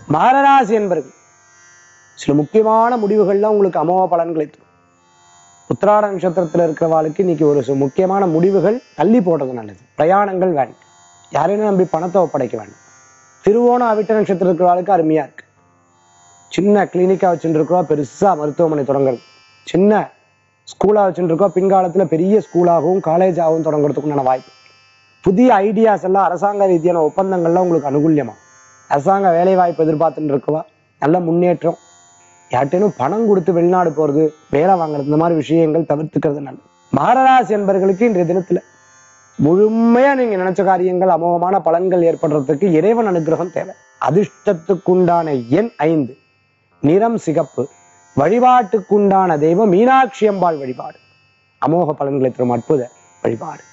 மகராசி என்பர்கள் சில முக்கியமான முடிவுகள்லாம் உங்களுக்கு அமோக பலன்களை தரும் உத்திராட நட்சத்திரத்துல இருக்கிறவாளுக்கு இன்னைக்கு ஒரு சில முக்கியமான முடிவுகள் தள்ளி போடுறது நல்லது பிரயாணங்கள் வேண்டாம் யாரையும் நம்பி பணத்தை ஒப்படைக்க வேண்டாம் திருவோணம் அவிட்ட நட்சத்திரம் இருக்கிறவாளுக்கு அருமையா இருக்கு சின்ன கிளினிக்கா வச்சுட்டு இருக்கிறோம் பெருசா மருத்துவமனை தொடங்குறது சின்ன ஸ்கூலா வச்சுட்டு இருக்கோம் பின்காலத்துல பெரிய ஸ்கூலாகவும் காலேஜாகவும் தொடங்குறதுக்குண்டான வாய்ப்பு புதிய ஐடியாஸ் எல்லாம் அரசாங்க ரீதியான ஒப்பந்தங்கள்லாம் உங்களுக்கு அனுகூல்யமா அரசாங்க வேலை வாய்ப்பு எதிர்பார்த்துட்டு இருக்கவா நல்ல முன்னேற்றம் யார்ட்டேனும் பணம் கொடுத்து வெளிநாடு போறது வேலை வாங்குறது இந்த மாதிரி விஷயங்கள் தவிர்த்துக்கிறது நல்லது மகராசி என்பவர்களுக்கு இன்றைய தினத்துல முழுமையா நீங்க நினைச்ச காரியங்கள் அமோகமான பலன்கள் ஏற்படுறதுக்கு இறைவன் அனுகிரகம் தேவை அதிர்ஷ்டத்துக்குண்டான எண் ஐந்து நிறம் சிகப்பு வழிபாட்டுக்குண்டான தெய்வம் மீனாட்சி அம்பாள் வழிபாடு அமோக பலன்களை தரும் அற்புத வழிபாடு